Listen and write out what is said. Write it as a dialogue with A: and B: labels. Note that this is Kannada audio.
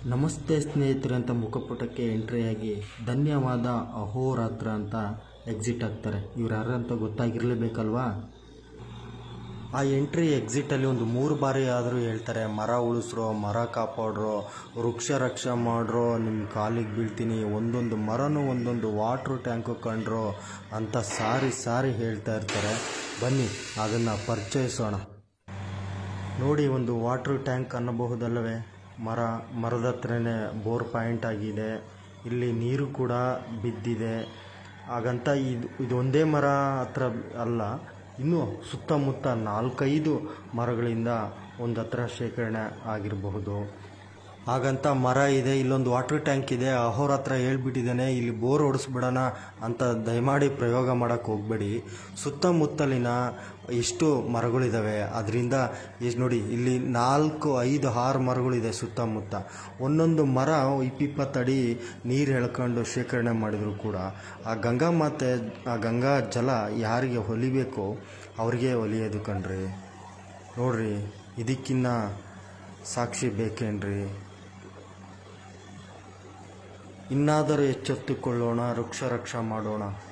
A: ನಮಸ್ತೆ ಸ್ನೇಹಿತರೆ ಅಂತ ಮುಖಪುಟಕ್ಕೆ ಎಂಟ್ರಿಯಾಗಿ ಧನ್ಯವಾದ ಅಹೋರಾತ್ರ ಅಂತ ಎಕ್ಸಿಟ್ ಆಗ್ತಾರೆ ಇವ್ರು ಯಾರು ಅಂತ ಗೊತ್ತಾಗಿರಲೇಬೇಕಲ್ವಾ ಆ ಎಂಟ್ರಿ ಎಕ್ಸಿಟಲ್ಲಿ ಒಂದು ಮೂರು ಬಾರಿ ಆದರೂ ಹೇಳ್ತಾರೆ ಮರ ಉಳಿಸ್ರೋ ಮರ ಕಾಪಾಡ್ರೋ ವೃಕ್ಷ ರಕ್ಷೆ ಮಾಡ್ರೋ ನಿಮ್ಮ ಕಾಲಿಗೆ ಬೀಳ್ತೀನಿ ಒಂದೊಂದು ಮರನೂ ಒಂದೊಂದು ವಾಟ್ರ್ ಟ್ಯಾಂಕು ಕಂಡ್ರೋ ಅಂತ ಸಾರಿ ಸಾರಿ ಹೇಳ್ತಾ ಇರ್ತಾರೆ ಬನ್ನಿ ಅದನ್ನು ಪರಿಚಯಿಸೋಣ ನೋಡಿ ಒಂದು ವಾಟ್ರ್ ಟ್ಯಾಂಕ್ ಅನ್ನಬಹುದಲ್ಲವೇ ಮರ ಮರದ ಹತ್ರನೇ ಬೋರ್ ಪಾಯಿಂಟ್ ಆಗಿದೆ ಇಲ್ಲಿ ನೀರು ಕೂಡ ಬಿದ್ದಿದೆ ಹಾಗಂತ ಇದು ಇದು ಒಂದೇ ಮರ ಹತ್ರ ಅಲ್ಲ ಇನ್ನು ಸುತ್ತಮುತ್ತ ನಾಲ್ಕೈದು ಮರಗಳಿಂದ ಒಂದು ಹತ್ರ ಶೇಖರಣೆ ಆಗಿರಬಹುದು ಹಾಗಂತ ಮರ ಇದೆ ಇಲ್ಲೊಂದು ವಾಟರ್ ಟ್ಯಾಂಕ್ ಇದೆ ಅಹೋರ ಹತ್ರ ಹೇಳ್ಬಿಟ್ಟಿದ್ದಾನೆ ಇಲ್ಲಿ ಬೋರ್ ಹೊಡಿಸ್ಬಿಡೋಣ ಅಂತ ದಯಮಾಡಿ ಪ್ರಯೋಗ ಮಾಡೋಕ್ಕೆ ಹೋಗಬೇಡಿ ಸುತ್ತಮುತ್ತಲಿನ ಎಷ್ಟು ಮರಗಳಿದ್ದಾವೆ ಅದರಿಂದ ಎಷ್ಟು ನೋಡಿ ಇಲ್ಲಿ ನಾಲ್ಕು ಐದು ಆರು ಮರಗಳಿದೆ ಸುತ್ತಮುತ್ತ ಒಂದೊಂದು ಮರ ಇಪ್ಪಿಪ್ಪತ್ತಡಿ ನೀರು ಎಳ್ಕೊಂಡು ಶೇಖರಣೆ ಮಾಡಿದ್ರು ಕೂಡ ಆ ಗಂಗಾ ಮಾತೆ ಆ ಗಂಗಾ ಜಲ ಯಾರಿಗೆ ಹೊಲಿಬೇಕೋ ಅವ್ರಿಗೆ ಹೊಲಿಯೋದು ಕಣ್ರಿ ನೋಡ್ರಿ ಇದಕ್ಕಿನ್ನ ಸಾಕ್ಷಿ ಬೇಕೇನ್ರಿ ಇನ್ನಾದರೂ ಎಚ್ಚೆತ್ತುಕೊಳ್ಳೋಣ ವೃಕ್ಷ ರಕ್ಷಾ ಮಾಡೋಣ